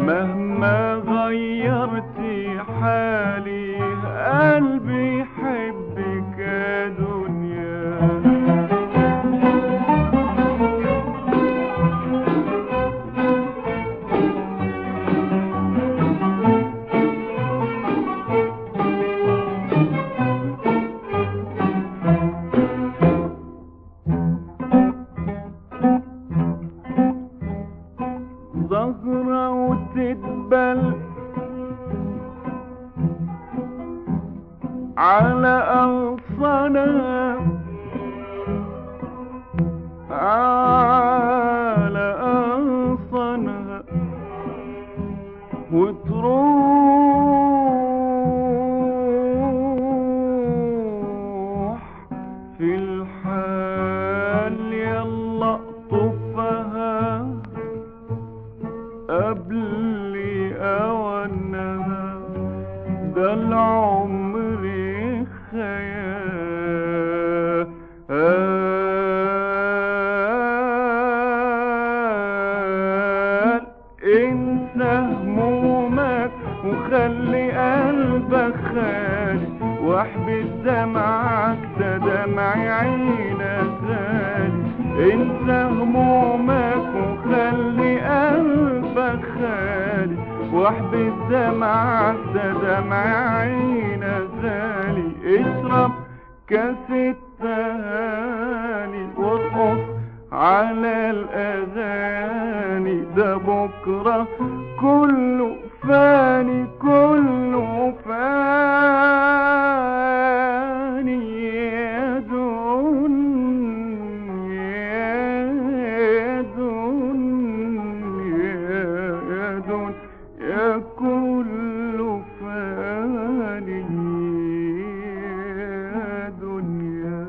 مهما غيرت حالي قلبي يحبك يا دنيا زهرة وتدبل على أغصانها على أغصانها وتروح في الحال يلا طفها قبل أوانها ده العمر خيال انسى همومك وخلي قلبك خالي واحبس دمعك ده دمع عينك غالي انسى همومك وخلي قلبك خالي واحبس دمعك ده دمع عينك غالي اشرب كاس التهاني وارقص على الاغاني ده بكره كله فاني كله فاني يا دنيا يا دنيا يا دنيا كله فاني يا دنيا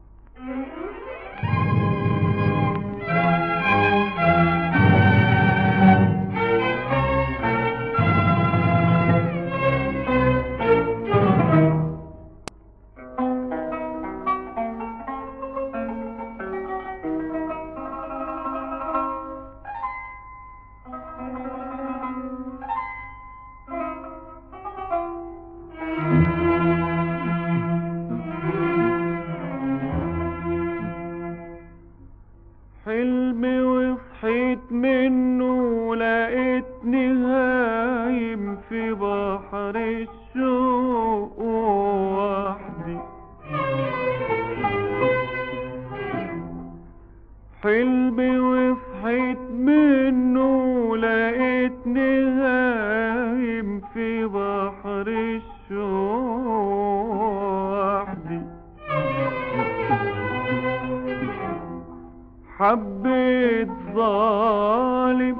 حلمي وصحيت منه لقيتني هايم في بحر الشوق وحدي حلمي وصحيت منه لقيتني هايم في بحر الشوق وحدي حبيت ظالم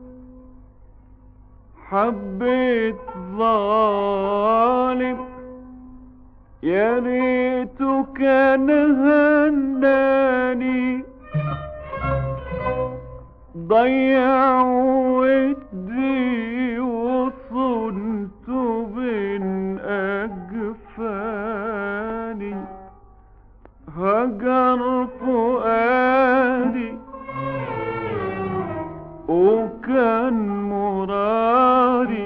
حبيت ظالم يا ريته كان هناني ضيع ودي وصنت بين أجفاني هجر فؤادي وكان مراري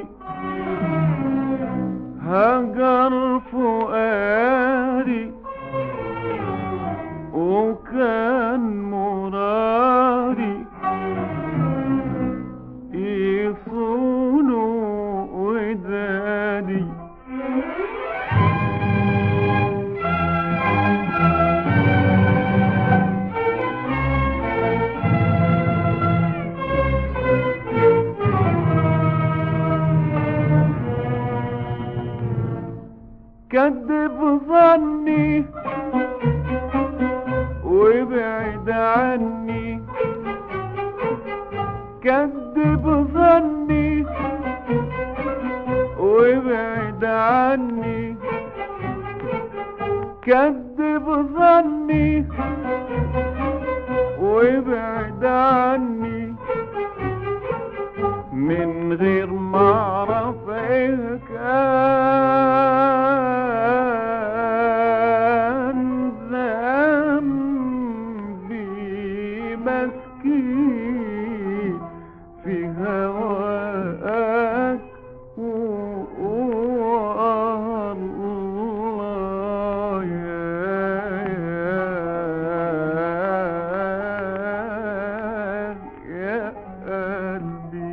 هجر فؤادي وكان مراري يصونوا ودادي كذب ظني وابعد عني كذب ظني وابعد عني كذب ظني وابعد عني من غير ما اعرف ايه كان ذنبي مسكين في هواك قلبي